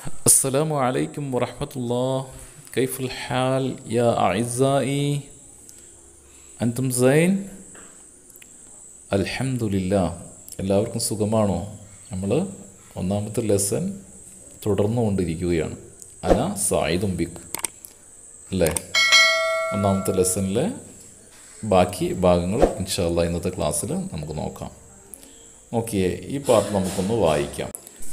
السلام عليكم ورحمة الله كيف الحال يا أعزائي أنتم زين الحمد لله എല്ലാവർക്കും സുഖമാണോ നമ്മൾ ഒന്നാമത്തെ ലെസൺ തുടർന്നുകൊണ്ടിരിക്കുകയാണ് അന സായിദും ബിക് അല്ലേ ഒന്നാമത്തെ ലെസണിലെ ബാക്കി ഭാഗങ്ങൾ ഇൻഷാല്ല ഇന്നത്തെ ക്ലാസ്സിൽ നമുക്ക് നോക്കാം നോക്കിയേ ഈ പാർട്ട് നമുക്കൊന്ന് വായിക്കാം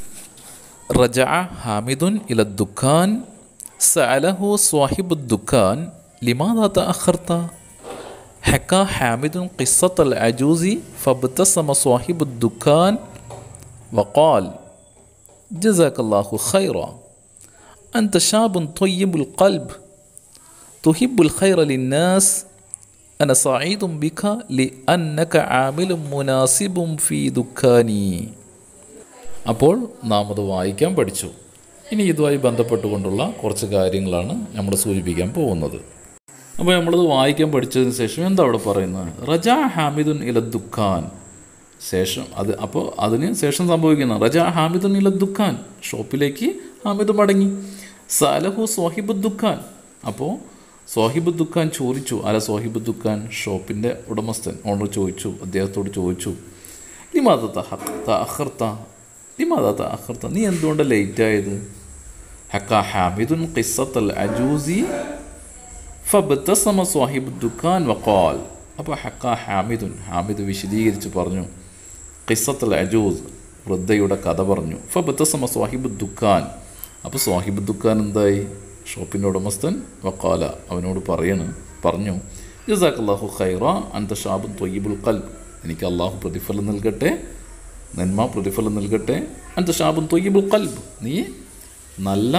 رجع حامد إلى الدكان سأله صاحب الدكان لماذا تأخرت؟ حكى حامد قصة العجوز فابتسم صاحب الدكان وقال جزاك الله خيرا أنت شاب طيب القلب تحب الخير للناس أنا سعيد بك لأنك عامل مناسب في دكاني അപ്പോൾ നാം അത് വായിക്കാൻ പഠിച്ചു ഇനി ഇതുമായി ബന്ധപ്പെട്ടുകൊണ്ടുള്ള കുറച്ച് കാര്യങ്ങളാണ് നമ്മൾ സൂചിപ്പിക്കാൻ പോകുന്നത് അപ്പോൾ നമ്മളത് വായിക്കാൻ പഠിച്ചതിന് ശേഷം എന്താ അവിടെ പറയുന്നത് റജ ഹാമിദുൻ ഇല ദുഃഖാൻ ശേഷം അത് അപ്പോൾ അതിന് ശേഷം സംഭവിക്കുന്ന റജ ഹാമിദുൻ ഇല ദുഃഖാൻ ഷോപ്പിലേക്ക് ഹാമിദ് മടങ്ങി സാലഹു സോഹിബ് ദുഃഖാൻ അപ്പോൾ സോഹിബ് ദുഃഖാൻ ചോദിച്ചു അല്ല സോഹിബ് ദുഃഖാൻ ഷോപ്പിൻ്റെ ഉടമസ്ഥൻ ഓണർ ചോദിച്ചു അദ്ദേഹത്തോട് ചോദിച്ചു നിമാത തഹർത്ത നിമാത തഹർത്ത നീ എന്തുകൊണ്ട് ലേറ്റ് ആയത് ഹക്ക ഹാമിദുൻ ഖിസ്സത്തൽ അജൂസി ഫബത്തസമ സ്വാഹിബ് ദുഖാൻ വക്കാൽ അപ്പോൾ ഹക്ക ഹാമിദുൻ ഹാമിദ് വിശദീകരിച്ച് പറഞ്ഞു ഖിസ്സത്തൽ അജൂസ് വൃദ്ധയുടെ കഥ പറഞ്ഞു ഫബത്തസമ സ്വാഹിബ് ദുഖാൻ അപ്പോൾ സ്വാഹിബ് ദുഖാൻ എന്തായി ഷോപ്പിൻ്റെ ഉടമസ്ഥൻ വക്കാല അവനോട് പറയണ് പറഞ്ഞു ജസാഖ് അള്ളാഹു ഖൈറ അന്ത ഷാബുൻ തൊയ്യബുൽ കൽബ് എനിക്ക് അള്ളാഹു പ്രതിഫലം നൽകട്ടെ നന്മ പ്രതിഫലം നൽകട്ടെ അന്ത ഷാബുൻ തൊയ്യബുൽ കൽബ് നീ നല്ല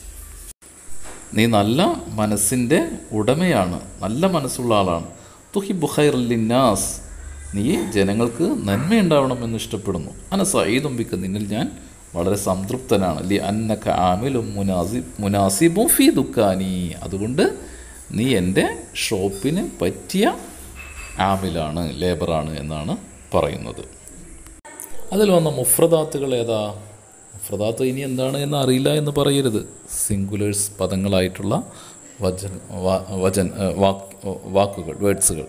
നീ നല്ല മനസ്സിൻ്റെ ഉടമയാണ് നല്ല മനസ്സുള്ള ആളാണ് തുഹി ബുഖൈറല്ലിന്നാസ് നീ ജനങ്ങൾക്ക് നന്മയുണ്ടാവണമെന്ന് ഇഷ്ടപ്പെടുന്നു അന സയ്യിദുംബിക്ക് നിന്നിൽ ഞാൻ വളരെ സംതൃപ്തനാണ് ലി അന്നക്ക ആമിലും മുനാസി മുനാസിബും ഫി ദുഃഖാനി അതുകൊണ്ട് നീ എൻ്റെ ഷോപ്പിന് പറ്റിയ ആമിലാണ് ലേബറാണ് എന്നാണ് പറയുന്നത് അതിൽ വന്ന മുഫ്രദാത്തുകൾ ഏതാ മുഫ്രദാത്ത് ഇനി എന്താണ് എന്ന് അറിയില്ല എന്ന് പറയരുത് സിംഗുലേഴ്സ് പദങ്ങളായിട്ടുള്ള വചൻ വചൻ വാക്ക് വാക്കുകൾ വേർഡ്സുകൾ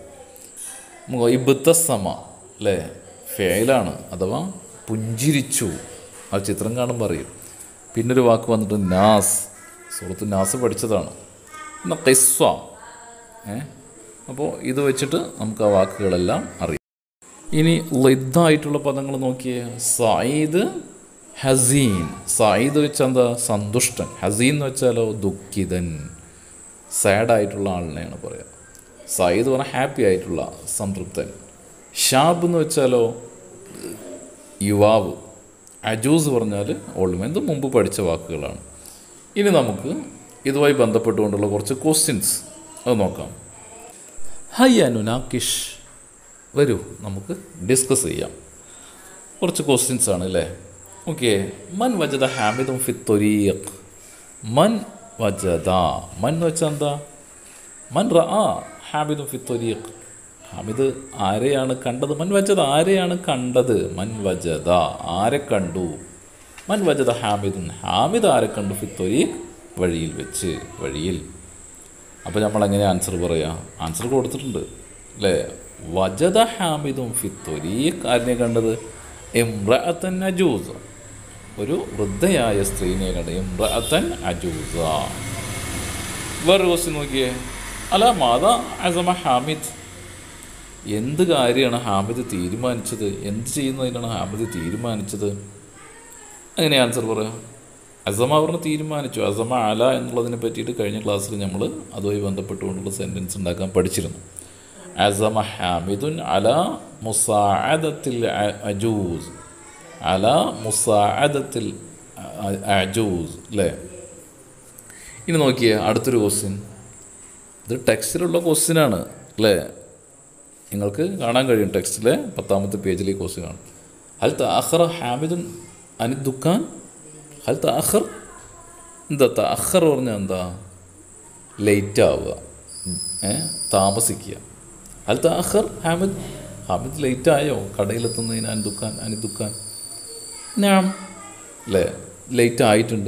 ഇബത്തസമ അല്ലേ ഫേലാണ് അഥവാ പുഞ്ചിരിച്ചു ആ ചിത്രം കാണുമ്പോൾ അറിയും പിന്നൊരു വാക്ക് വന്നിട്ട് നാസ് സുഹൃത്ത് നാസ് പഠിച്ചതാണ് പിന്നെ ഖിസ്വ ഏ അപ്പോൾ ഇത് വെച്ചിട്ട് നമുക്ക് ആ വാക്കുകളെല്ലാം അറിയാം ഇനി ലിദ്ദായിട്ടുള്ള പദങ്ങൾ നോക്കിയേ സയ്യിദ് ഹസീൻ സയ്യിദ് വെച്ചാൽ എന്താ സന്തുഷ്ടൻ ഹസീൻ എന്ന് വെച്ചാലോ ദുഃഖിതൻ സാഡായിട്ടുള്ള ആളിനെയാണ് പറയുക സയ്യിദ് പറഞ്ഞാൽ ഹാപ്പി ആയിട്ടുള്ള സംതൃപ്തൻ ഷാബ് എന്ന് വെച്ചാലോ യുവാവ് അജൂസ് പറഞ്ഞാൽ ഓൾഡ് ഇത് മുമ്പ് പഠിച്ച വാക്കുകളാണ് ഇനി നമുക്ക് ഇതുമായി ബന്ധപ്പെട്ടുകൊണ്ടുള്ള കുറച്ച് ക്വസ്റ്റ്യൻസ് അത് നോക്കാം ഹൈ അനുനാക്കിഷ് വരൂ നമുക്ക് ഡിസ്കസ് ചെയ്യാം കുറച്ച് ക്വസ്റ്റ്യൻസ് ആണ് അല്ലേ ഓക്കെ മൻ വജദ ഹാമിദും ഫിത്തൊരീഖ് മൻ വജദ മൻ എന്ന് വെച്ചാൽ എന്താ മൻ റ ആ ഹാമിദും ഫിത്തൊരീഖ് ഹാമിദ് ആരെയാണ് കണ്ടത് മൻ വജദ ആരെയാണ് കണ്ടത് മൻ വജദ ആരെ കണ്ടു മൻ വജദ ഹാമിദുൻ ഹാമിദ് ആരെ കണ്ടു ഫിത്തൊരീഖ് വഴിയിൽ വെച്ച് വഴിയിൽ അപ്പോൾ നമ്മൾ എങ്ങനെ ആൻസർ പറയാം ആൻസർ കൊടുത്തിട്ടുണ്ട് അല്ലേ വജദ ഹാമിദും ഫിത്തൊരീഖ് ആരിനെ കണ്ടത് ഇമ്രഅത്തൻ അജൂസ് ഒരു വൃദ്ധയായ സ്ത്രീനെ കണ്ട് ഇമ്രഅത്തൻ അജൂസ വേറൊരു ക്വസ്റ്റ്യൻ നോക്കിയേ അല്ല മാതാ അസമ ഹാമിദ് എന്ത് കാര്യമാണ് ഹാമിദ് തീരുമാനിച്ചത് എന്ത് ചെയ്യുന്നതിനാണ് ഹാമിദ് തീരുമാനിച്ചത് അങ്ങനെ ആൻസർ പറയാം അസമ പറഞ്ഞ് തീരുമാനിച്ചു അസമ അല എന്നുള്ളതിനെ പറ്റിയിട്ട് കഴിഞ്ഞ ക്ലാസ്സിൽ നമ്മൾ അതുമായി ബന്ധപ്പെട്ടുകൊണ്ടുള്ള സെൻറ്റൻസ് ഉണ്ടാക്കാൻ പഠിച്ചിരുന്നു അസമ ഹാമിദുൻ അല മുസാഅദത്തിൽ അജൂസ് അല മുസാഅദത്തിൽ അജൂസ് അല്ലേ ഇനി നോക്കിയേ അടുത്തൊരു ക്വസ്റ്റ്യൻ ഇത് ടെക്സ്റ്റിലുള്ള ക്വസ്റ്റ്യനാണ് അല്ലേ നിങ്ങൾക്ക് കാണാൻ കഴിയും ടെക്സ്റ്റിലെ പത്താമത്തെ പേജിൽ ഈ ക്വസ്റ്റ്യൻ കാണും ഹൽ തഅഖറ ഹാമിദുൻ അനി ദുഃഖാൻ ഹൽ തഅഖർ എന്താ തഅഖർ പറഞ്ഞാൽ എന്താ ലേറ്റ് ആവുക ഏ താമസിക്കുക ഹൽ തഅഖർ ഹാമിദ് ഹാമിദ് ലേറ്റ് ആയോ കടയിലെത്തുന്നതിന് അനി ദുഃഖാൻ അനി ദുഃഖാൻ ഞാൻ അല്ലേ ലേറ്റ് ആയിട്ടുണ്ട്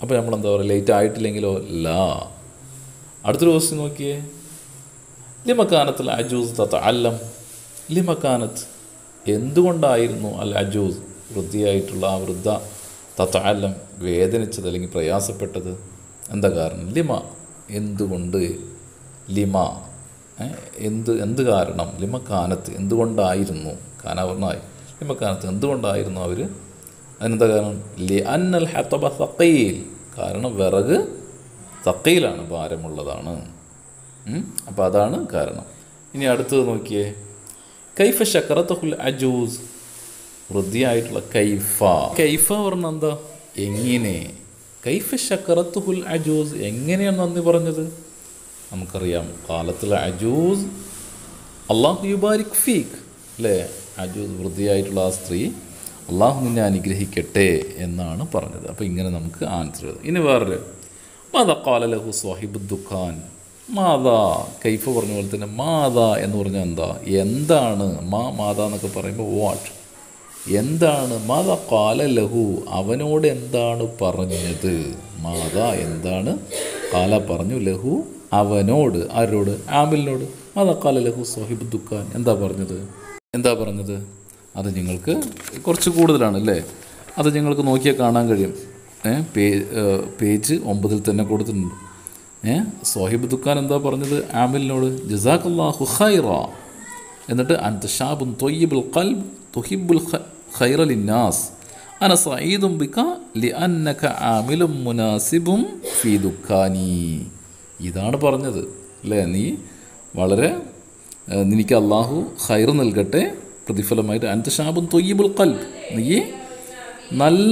അപ്പോൾ നമ്മൾ എന്താ പറയുക ലേറ്റ് ആയിട്ടില്ലെങ്കിലോ ലാ അടുത്തൊരു ക്വസ്റ്റ്യൻ നോക്കിയേ ലിമക്കാനത്തിൽ അജൂസ് തത്ത അല്ലം ലിമക്കാനത്ത് എന്തുകൊണ്ടായിരുന്നു അൽ അജൂസ് വൃദ്ധിയായിട്ടുള്ള ആ വൃദ്ധ തത്ത അല്ലം വേദനിച്ചത് അല്ലെങ്കിൽ പ്രയാസപ്പെട്ടത് എന്താ കാരണം ലിമ എന്തുകൊണ്ട് ലിമ ഏ? എന്ത് എന്ത് കാരണം ലിമക്കാനത്ത് എന്തുകൊണ്ടായിരുന്നു കാനാവർണ്ണായി ലിമക്കാനത്ത് എന്തുകൊണ്ടായിരുന്നു അവർ അതിനെന്താ കാരണം ലി അന്നൽ ഹത്തബ സക്കയിൽ കാരണം വിറക് സക്കയിലാണ് ഭാരമുള്ളതാണ് അപ്പോൾ അതാണ് കാരണം ഇനി അടുത്തത് നോക്കിയേ കൈഫ ശക്കറത്തുൽ അജൂസ് വൃദ്ധിയായിട്ടുള്ള കൈഫ കൈഫ പറഞ്ഞ എന്താ എങ്ങനെ കൈഫ ശക്കറത്തുൽ അജൂസ് എങ്ങനെയാണ് നന്ദി പറഞ്ഞത് നമുക്കറിയാം കാലത്തിൽ അജൂസ് അള്ളാഹു യുബാരിക് ഫീഖ് അല്ലേ അജൂസ് വൃദ്ധിയായിട്ടുള്ള ആ സ്ത്രീ അള്ളാഹു നിന്നെ അനുഗ്രഹിക്കട്ടെ എന്നാണ് പറഞ്ഞത് അപ്പോൾ ഇങ്ങനെ നമുക്ക് ആൻസർ എഴുതാം ഇനി വേറൊരു മാതാ കാലലഹു സാഹിബ് ദുഖാൻ മാതാ കൈഫ പറഞ്ഞ പോലെ തന്നെ മാതാ എന്ന് പറഞ്ഞാൽ എന്താ എന്താണ് മാ മാതാ എന്നൊക്കെ പറയുമ്പോൾ വാട്ട് എന്താണ് മാതാ കാലലഹു അവനോട് എന്താണ് പറഞ്ഞത് മാതാ എന്താണ് കാല പറഞ്ഞു ലഹു അവനോട് ആരോട് ആമിലിനോട് മാതാ കാല ലഹു സാഹിബ് ദുഃഖാൻ എന്താ പറഞ്ഞത് എന്താ പറഞ്ഞത് അത് നിങ്ങൾക്ക് കുറച്ച് കൂടുതലാണ് അല്ലേ അത് നിങ്ങൾക്ക് നോക്കിയാൽ കാണാൻ കഴിയും ഏ, പേ ഏ, പേജ് ഒമ്പതിൽ തന്നെ കൊടുത്തിട്ടുണ്ട് ഏ സാഹിബ് ദുഃഖാൻ എന്താ പറഞ്ഞത് ആമിലിനോട് ജസാഖല്ലാഹു ഖൈറ എന്നിട്ട് അൻത ഷാബുൻ തൊയ്യബുൽ ഖൽബ് തുഹിബുൽ ഖൈറ ലിന്നാസ് അന സഈദും ബിക ലിഅന്നക ആമിലും മുനാസിബും ഫീ ദുഃഖാനി ഇതാണ് പറഞ്ഞത് അല്ലേ നീ വളരെ ഏഹ്, നിനക്ക് അള്ളാഹു ഖൈർ നൽകട്ടെ പ്രതിഫലമായിട്ട് അൻത ഷാബുൻ തൊയ്യബുൽ ഖൽബ് നീ നല്ല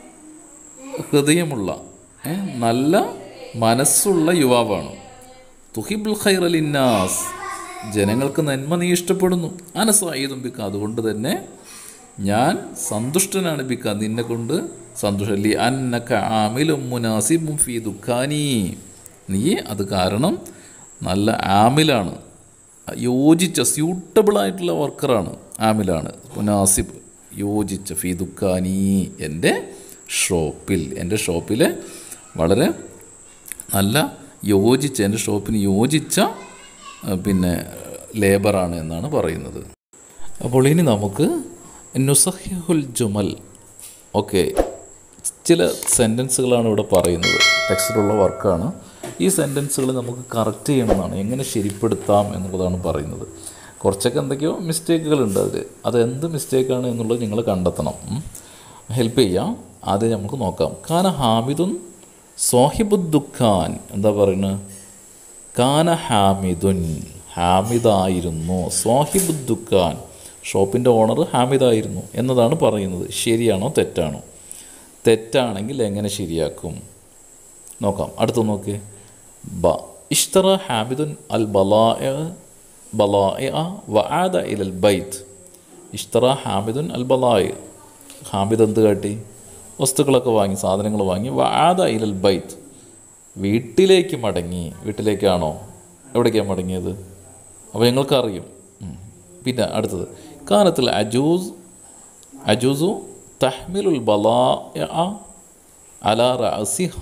ഹൃദയമുള്ള ഏ, നല്ല മനസ്സുള്ള യുവാവാണ് തുഹിബുൽ ഖൈറലിന്നാസ് ജനങ്ങൾക്ക് നന്മ നീ ഇഷ്ടപ്പെടുന്നു അനസായുധം ബിക്ക അതുകൊണ്ട് തന്നെ ഞാൻ സന്തുഷ്ടനാണ് ബിക്ക നിന്നെ കൊണ്ട് സന്തോഷം ലി അന്നക ആമിലും മുനാസിബും ഫീ ദുഃഖാനി നീ അത് കാരണം നല്ല ആമിലാണ് യോജിച്ച സ്യൂട്ടബിൾ ആയിട്ടുള്ള വർക്കറാണ് ആമിലാണ് മുനാസിബ് യോജിച്ച ഫീ ദുഃഖാനി എൻ്റെ ഷോപ്പിൽ എൻ്റെ ഷോപ്പിൽ വളരെ നല്ല യോജിച്ച എൻ്റെ ഷോപ്പിന് യോജിച്ച ആ, പിന്നെ ലേബറാണ് എന്നാണ് പറയുന്നത് അപ്പോൾ ഇനി നമുക്ക് നുസഹിഹുൽ ജുമൽ ഓക്കെ ചില സെൻറ്റൻസുകളാണ് ഇവിടെ പറയുന്നത് ടെക്സ്റ്റിലുള്ള വർക്കാണ് ഈ സെൻറ്റൻസുകൾ നമുക്ക് കറക്റ്റ് ചെയ്യണമെന്നാണ് എങ്ങനെ ശരിപ്പെടുത്താം എന്നുള്ളതാണ് പറയുന്നത് കുറച്ചൊക്കെ എന്തൊക്കെയോ മിസ്റ്റേക്കുകളുണ്ട് അതിൽ അത് എന്ത് മിസ്റ്റേക്കാണ് എന്നുള്ളത് നിങ്ങൾ കണ്ടെത്തണം ഹെൽപ്പ് ചെയ്യാം ആദ്യം നമുക്ക് നോക്കാം കാന ഹാമിദുൻ സോഹിബുദ്ദുഖാൻ എന്താ പറയുന്നത് കാന ഹാമിദുൻ ഹാമിദായിരുന്നു സോഹിബുദ്ദുഖാൻ ഷോപ്പിൻ്റെ ഓണർ ഹാമിദായിരുന്നു എന്നതാണ് പറയുന്നത് ശരിയാണോ തെറ്റാണോ തെറ്റാണെങ്കിൽ എങ്ങനെ ശരിയാക്കും നോക്കാം അടുത്ത് നോക്ക് ബ ഇഷ്തറ ഹാമിദുൻ അൽ ബലായ ബലായ വആദ ഇലൽ ബൈത്ത് ഇഷ്തറ ഹാമിദുൻ അൽ ബലായ ഹാമിദ് എന്ത് കാട്ടി വസ്തുക്കളൊക്കെ വാങ്ങി സാധനങ്ങൾ വാങ്ങി വആദ ഇലൽ ബൈത്ത് വീട്ടിലേക്ക് മടങ്ങി വീട്ടിലേക്കാണോ എവിടേക്കാണ് മടങ്ങിയത് അപ്പോൾ ഞങ്ങൾക്കറിയും ഉം. പിന്നെ അടുത്തത് കാനത്തിൽ അജൂസ് അജൂസു തഹ്മിലുൽ ബലാ അല റസിഹ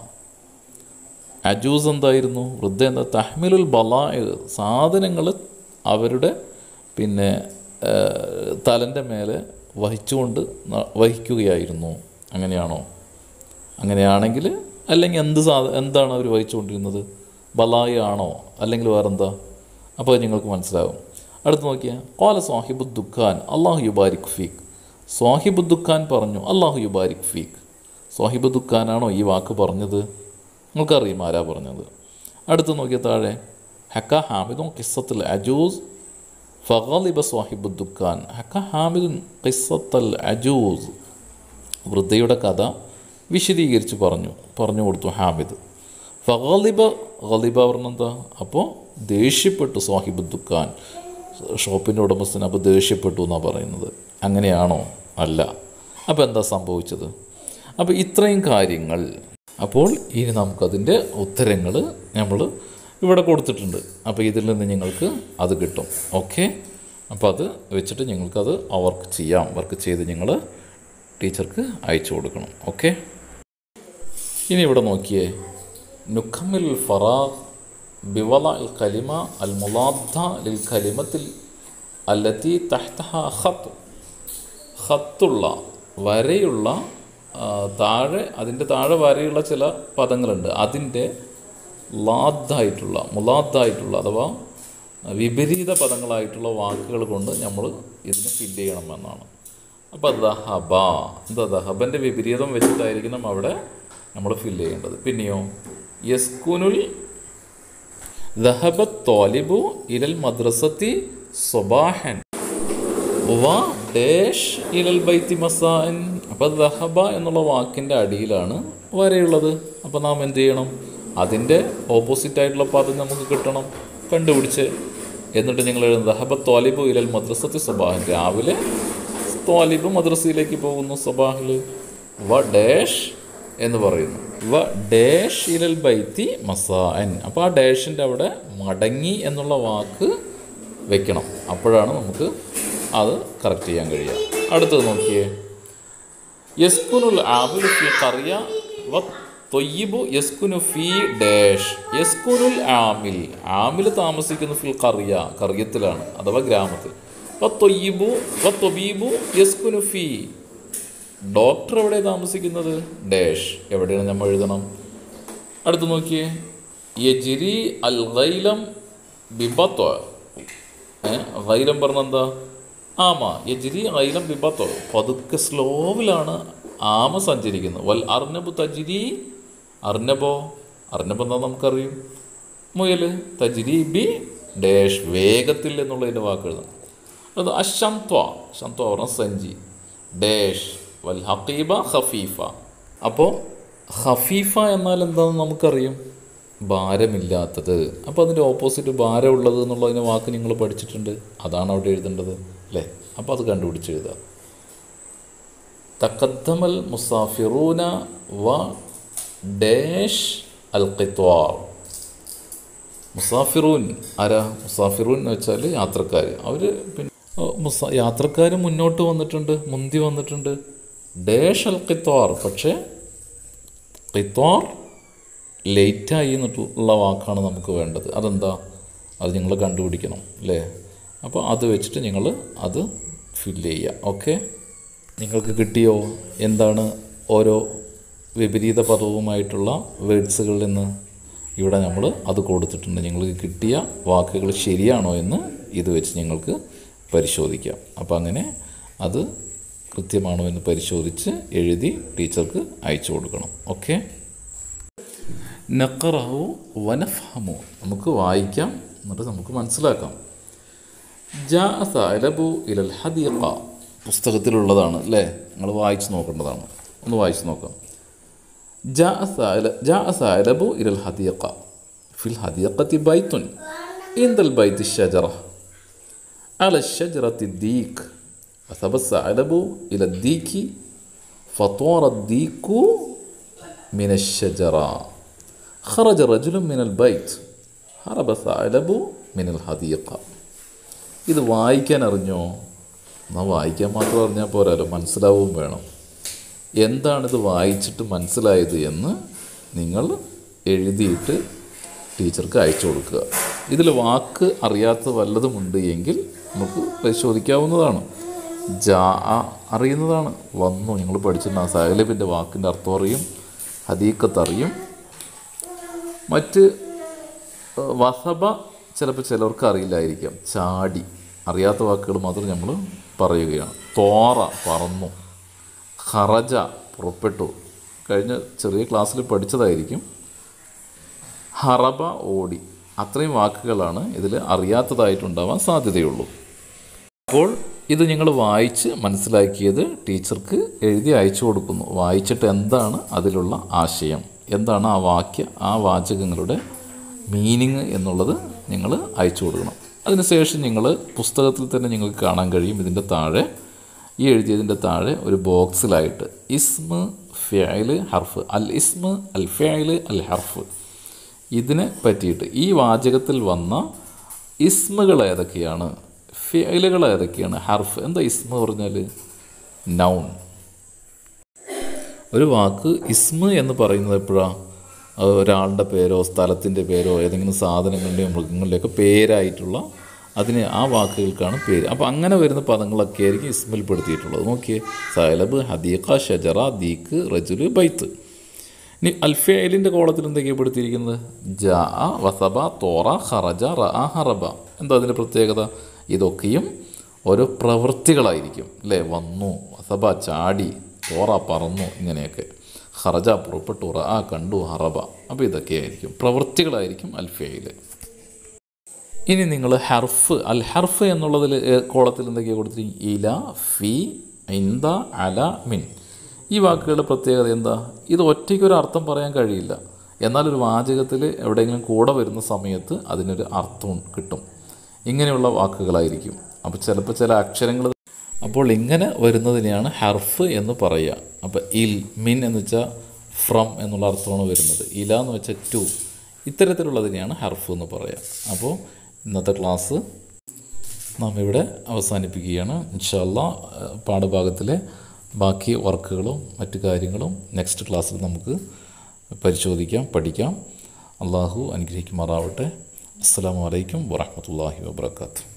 അജൂസ് എന്തായിരുന്നു വൃദ്ധ എന്താ തഹ്മിലുൽ ബലാ സാധനങ്ങൾ അവരുടെ പിന്നെ തലൻ്റെ മേലെ വഹിച്ചുകൊണ്ട് ന- വഹിക്കുകയായിരുന്നു അങ്ങനെയാണോ അങ്ങനെയാണെങ്കിൽ അല്ലെങ്കിൽ എന്ത് സാധ എന്താണ് അവർ വഹിച്ചുകൊണ്ടിരുന്നത് ബലായ ആണോ അല്ലെങ്കിൽ വേറെന്താ അപ്പോൾ അത് നിങ്ങൾക്ക് മനസ്സിലാവും അടുത്ത് നോക്കിയാൽ കോല സാഹിബു ദുഃഖാൻ അള്ളാഹു യുബാരിക് ഫീഖ് സാഹിബു ദുഃഖാൻ പറഞ്ഞു അള്ളാഹു യുബാരിക് ഫീഖ് സാഹിബു ദുഃഖാനാണോ ഈ വാക്ക് പറഞ്ഞത് നിങ്ങൾക്കറിയും ആരാ പറഞ്ഞത് അടുത്ത് നോക്കിയ താഴെ ഹക്ക ഹാമിദും കിസ്സത്തുൽ അജൂസ് ഫഗലിബ സാഹിബു ദുഃഖാൻ ഹക്ക ഹാമിദുൻ കിസ്സത്തൽ അജൂസ് വൃദ്ധയുടെ കഥ വിശദീകരിച്ച് പറഞ്ഞു പറഞ്ഞു കൊടുത്തു ഹാമിദ് ഫഗലിബ ഗലിബ പറഞ്ഞെന്താ അപ്പോൾ ദേഷ്യപ്പെട്ടു സാഹിബ് ദുഃഖാൻ ഷോപ്പിൻ്റെ ഉടമസ്ഥൻ അപ്പോൾ ദേഷ്യപ്പെട്ടു എന്നാണ് പറയുന്നത് അങ്ങനെയാണോ അല്ല അപ്പോൾ എന്താ സംഭവിച്ചത് അപ്പോൾ ഇത്രയും കാര്യങ്ങൾ അപ്പോൾ ഇനി നമുക്കതിൻ്റെ ഉത്തരങ്ങൾ നമ്മൾ ഇവിടെ കൊടുത്തിട്ടുണ്ട് അപ്പോൾ ഇതിൽ നിന്ന് നിങ്ങൾക്ക് അത് കിട്ടും ഓക്കെ അപ്പോൾ അത് വെച്ചിട്ട് നിങ്ങൾക്കത് വർക്ക് ചെയ്യാം വർക്ക് ചെയ്ത് നിങ്ങൾ ടീച്ചർക്ക് അയച്ചു കൊടുക്കണം ഓക്കെ ഇനി ഇവിടെ നോക്കിയേ നുഖമിൽ ഫറാഖ് ബിവല അൽ കലിമ അൽ മുലാദ്ദ ലിൽ കലിമത്തിൽ അല്ലത്തി തഹ്തഹ ഖത്ത് ഖത്തുള്ള വരയുള്ള ആ, താഴെ അതിൻ്റെ താഴെ വരയുള്ള ചില പദങ്ങളുണ്ട് അതിൻ്റെ ലാദ്ദായിട്ടുള്ള മുലാദ്ദായിട്ടുള്ള അഥവാ വിപരീത പദങ്ങളായിട്ടുള്ള വാക്കുകൾ കൊണ്ട് നമ്മൾ ഇതിനെ ഫില്ല് ചെയ്യണം എന്നാണ് അപ്പോൾ ദഹബ എന്താ ദഹബൻ്റെ വിപരീതം വെച്ചിട്ടായിരിക്കണം അവിടെ നമ്മൾ ഫില്ല് ചെയ്യേണ്ടത് പിന്നെയോ യസ്കുനുൽ ദഹബ തോലിബു ഇലൽ മദ്രസത്തി സ്വബാഹൻ വ ഡേഷ് ഇലൽ ബൈത്തി മസാൻ അപ്പോൾ ദഹബ എന്നുള്ള വാക്കിൻ്റെ അടിയിലാണ് വരെയുള്ളത് അപ്പോൾ നാം എന്ത് ചെയ്യണം അതിൻ്റെ ഓപ്പോസിറ്റ് ആയിട്ടുള്ള പദം നമുക്ക് കിട്ടണം കണ്ടുപിടിച്ച് എന്നിട്ട് നിങ്ങൾ എഴുതുന്നത് ദഹബ തോലിബു ഇലൽ മദ്രസത്തി സ്വബാഹൻ രാവിലെ തോലിബ് മദ്രസയിലേക്ക് പോകുന്നു സ്വബാഹിൽ വ ഡേഷ് എന്ന് പറയുന്നു വ ഡേഷ് ഇലൽ ബൈത്തി മസാൻ അപ്പോൾ ആ ഡേഷിൻ്റെ അവിടെ മടങ്ങി എന്നുള്ള വാക്ക് വെക്കണം അപ്പോഴാണ് നമുക്ക് അത് കറക്റ്റ് ചെയ്യാൻ കഴിയുക അടുത്തത് നോക്കിയേ യസ്കുനുൽ ആമിലു ഫി ഖറിയ വ തൊയ്യിബു യസ്കുനു ഫി ഡാഷ് യസ്കുനുൽ ആമിൽ ആമിൽ താമസിക്കുന്നു ഫിൽ കറിയ കറിയത്തിലാണ് അഥവാ ഗ്രാമത്തിൽ വ തൊയ്യിബു വ തൊബീബു യസ്കുനു ഫി ഡോക്ടർ എവിടെ താമസിക്കുന്നത് ഡാഷ് എവിടെയാണ് നമ്മൾ എഴുതണം അടുത്ത് നോക്കിയേ യജിരി അൽ ഗൈലം ബിബത്തോ ഗൈലം പറഞ്ഞെന്താ ആമ യജിരി ഗൈലം ബിബത്തോ പതുക്കെ സ്ലോവിലാണ് ആമ സഞ്ചരിക്കുന്നത് വൽ അർനബു തജിരി അർനബോ അർനബ് എന്താ നമുക്കറിയും മുയൽ തജിരി ബി ഡാഷ് വേഗത്തിൽ എന്നുള്ളതിൻ്റെ വാക്ക് എഴുതണം അത് അശന്ത്വ ശന്ത്വ പറഞ്ഞ സഞ്ചി ഡാഷ് വൽ ഹക്കീബ ഖഫീഫ അപ്പോൾ ഖഫീഫ എന്നാൽ എന്താണെന്ന് നമുക്കറിയും ഭാരമില്ലാത്തത് അപ്പോൾ അതിൻ്റെ ഓപ്പോസിറ്റ് ഭാരമുള്ളത് എന്നുള്ളതിന് വാക്ക് നിങ്ങൾ പഠിച്ചിട്ടുണ്ട് അതാണ് അവിടെ എഴുതേണ്ടത് അല്ലേ അപ്പോൾ അത് കണ്ടുപിടിച്ച് എഴുതുക തക്കദ്ദമൽ മുസാഫിറൂന വ ഡാഷ് അൽ ഖിത്വാർ മുസാഫിറൂൻ ആരാ മുസാഫിറൂൻ എന്ന് വെച്ചാൽ യാത്രക്കാർ അവർ പിന്നെ ഓ, മുസ യാത്രക്കാർ മുന്നോട്ട് വന്നിട്ടുണ്ട് മുന്തി വന്നിട്ടുണ്ട് ഡേഷ് അൽ ഖിത്വാർ പക്ഷേ ഖിത്വാർ ലേറ്റായി എന്നിട്ടുള്ള വാക്കാണ് നമുക്ക് വേണ്ടത് അതെന്താ അത് നിങ്ങൾ കണ്ടുപിടിക്കണം അല്ലേ അപ്പോൾ അത് വെച്ചിട്ട് നിങ്ങൾ അത് ഫില്ല് ചെയ്യുക ഓക്കെ നിങ്ങൾക്ക് കിട്ടിയോ എന്താണ് ഓരോ വിപരീത പദവുമായിട്ടുള്ള വേർഡ്സുകളിൽ നിന്ന് ഇവിടെ നമ്മൾ അത് കൊടുത്തിട്ടുണ്ട് നിങ്ങൾക്ക് കിട്ടിയ വാക്കുകൾ ശരിയാണോ എന്ന് ഇത് വെച്ച് നിങ്ങൾക്ക് പരിശോധിക്കാം അപ്പോൾ അങ്ങനെ അത് കൃത്യമാണോ എന്ന് പരിശോധിച്ച് എഴുതി ടീച്ചർക്ക് അയച്ചു കൊടുക്കണം ഓക്കെ നക്കറഹു വനഫഹമു നമുക്ക് വായിക്കാം എന്നിട്ട് നമുക്ക് മനസ്സിലാക്കാം ജാ സലബു ഇലൽ ഹദീഖ പുസ്തകത്തിലുള്ളതാണ് അല്ലേ നിങ്ങൾ വായിച്ച് നോക്കേണ്ടതാണ് ഒന്ന് വായിച്ച് നോക്കാം ജാ സഅല ജാ സഅലബു ഇലൽ ഹദീഖ ഫിൽ ഹദീഖത്തി ബൈത്തുൻ ഇൻദൽ ബൈത്തി ഷജറ على الشجرة الديك وثب الثعلب إلى الديك فطار الديك من الشجرة خرج رجل من البيت هرب الثعلب من الحديقة ഇത് വായിക്കാൻ അറിഞ്ഞോ എന്നാൽ വായിക്കാൻ മാത്രം അറിഞ്ഞാൽ പോരാലോ മനസ്സിലാവും വേണം എന്താണിത് വായിച്ചിട്ട് മനസ്സിലായത് എന്ന് നിങ്ങൾ എഴുതിയിട്ട് ടീച്ചർക്ക് അയച്ചു കൊടുക്കുക ഇതിൽ വാക്ക് അറിയാത്ത വല്ലതുമുണ്ട് എങ്കിൽ നമുക്ക് പരിശോധിക്കാവുന്നതാണ് ജാ അറിയുന്നതാണ് വന്നു നിങ്ങൾ പഠിച്ചിട്ടുണ്ട് ആ സഹലബിൻ്റെ വാക്കിൻ്റെ അർത്ഥം അറിയും ഹദീക്കത്ത് അറിയും മറ്റ് ഏഹ്, വസബ ചിലപ്പോൾ ചിലർക്ക് അറിയില്ലായിരിക്കാം ചാടി അറിയാത്ത വാക്കുകൾ മാത്രം നമ്മൾ പറയുകയാണ് തോറ പറന്നു ഖറജ പുറപ്പെട്ടു കഴിഞ്ഞ ചെറിയ ക്ലാസ്സിൽ പഠിച്ചതായിരിക്കും ഹറബ ഓടി അത്രയും വാക്കുകളാണ് ഇതിൽ അറിയാത്തതായിട്ടുണ്ടാവാൻ സാധ്യതയുള്ളൂ അപ്പോൾ ഇത് നിങ്ങൾ വായിച്ച് മനസ്സിലാക്കിയത് ടീച്ചർക്ക് എഴുതി അയച്ചു കൊടുക്കുന്നു വായിച്ചിട്ട് എന്താണ് അതിലുള്ള ആശയം എന്താണ് ആ വാക്യ ആ വാചകങ്ങളുടെ മീനിങ് എന്നുള്ളത് നിങ്ങൾ അയച്ചു കൊടുക്കണം അതിനുശേഷം നിങ്ങൾ പുസ്തകത്തിൽ തന്നെ നിങ്ങൾക്ക് കാണാൻ കഴിയും ഇതിൻ്റെ താഴെ ഈ എഴുതിയതിൻ്റെ താഴെ ഒരു ബോക്സിലായിട്ട് ഇസ്മ് ഫിയല് ഹർഫ് അൽ ഇസ്മ് അൽ ഫിയല് അൽ ഹർഫ് ഇതിനെ പറ്റിയിട്ട് ഈ വാചകത്തിൽ വന്ന ഇസ്മുകൾ ഏതൊക്കെയാണ് ഫിയലുകൾ ഏതൊക്കെയാണ് ഹർഫ് എന്താ ഇസ്മ പറഞ്ഞാൽ നൗൺ ഒരു വാക്ക് ഇസ്മ എന്ന് പറയുന്നത് എപ്പോഴാണ് ഒരാളുടെ പേരോ സ്ഥലത്തിൻ്റെ പേരോ ഏതെങ്കിലും സാധനങ്ങളുടെയോ മൃഗങ്ങളുടെയൊക്കെ പേരായിട്ടുള്ള അതിന് ആ വാക്കുകൾക്കാണ് പേര് അപ്പോൾ അങ്ങനെ വരുന്ന പദങ്ങളൊക്കെ ആയിരിക്കും ഇസ്മിൽ പെടുത്തിയിട്ടുള്ളത് നോക്കിയേ സൈലബ് ഹദീഖ ഷജറ ദീക്ക് റജുല് ബൈത്ത് ഇനി അൽഫേലിൻ്റെ കോളത്തിൽ എന്തൊക്കെയാണ് പെടുത്തിയിരിക്കുന്നത് ജാ വസബ തോറ ഹറജ റ ഹറബ എന്താ അതിൻ്റെ പ്രത്യേകത ഇതൊക്കെയും ഓരോ പ്രവൃത്തികളായിരിക്കും അല്ലേ വന്നു വസബ ചാടി തോറ പറന്നു ഇങ്ങനെയൊക്കെ ഹറജ പുറപ്പെട്ടു റ കണ്ടു ഹറബ അപ്പോൾ ഇതൊക്കെയായിരിക്കും പ്രവൃത്തികളായിരിക്കും അൽഫേയിൽ ഇനി നിങ്ങൾ ഹർഫ് അൽ ഹർഫ് എന്നുള്ളതിൽ കോളത്തിൽ എന്തൊക്കെയാണ് കൊടുത്തിരിക്കും ഇല ഫി ഇന്ത അല മിൻ ഈ വാക്കുകളുടെ പ്രത്യേകത എന്താ ഇത് ഒറ്റയ്ക്കൊരു അർത്ഥം പറയാൻ കഴിയില്ല എന്നാൽ ഒരു വാചകത്തിൽ എവിടെയെങ്കിലും കൂടെ വരുന്ന സമയത്ത് അതിനൊരു അർത്ഥം കിട്ടും ഇങ്ങനെയുള്ള വാക്കുകളായിരിക്കും അപ്പോൾ ചിലപ്പോൾ ചില അക്ഷരങ്ങൾ അപ്പോൾ ഇങ്ങനെ വരുന്നതിനെയാണ് ഹർഫ് എന്ന് പറയുക അപ്പോൾ ഇൽ മിൻ എന്ന് വെച്ചാൽ ഫ്രം എന്നുള്ള അർത്ഥമാണ് വരുന്നത് ഇല എന്ന് വെച്ചാൽ ടു ഇത്തരത്തിലുള്ളതിനെയാണ് ഹർഫ് എന്ന് പറയുക അപ്പോൾ ഇന്നത്തെ ക്ലാസ് നാം ഇവിടെ അവസാനിപ്പിക്കുകയാണ് ഇൻഷല്ല പാഠഭാഗത്തിലെ ബാക്കി വർക്കുകളും മറ്റു കാര്യങ്ങളും നെക്സ്റ്റ് ക്ലാസ്സിൽ നമുക്ക് പരിശോധിക്കാം പഠിക്കാം അള്ളാഹു അനുഗ്രഹിക്കുമാറാവട്ടെ അസ്സാം വലൈക്കും വാഹമത്തല്ലാഹി വാബർക്കാത്തു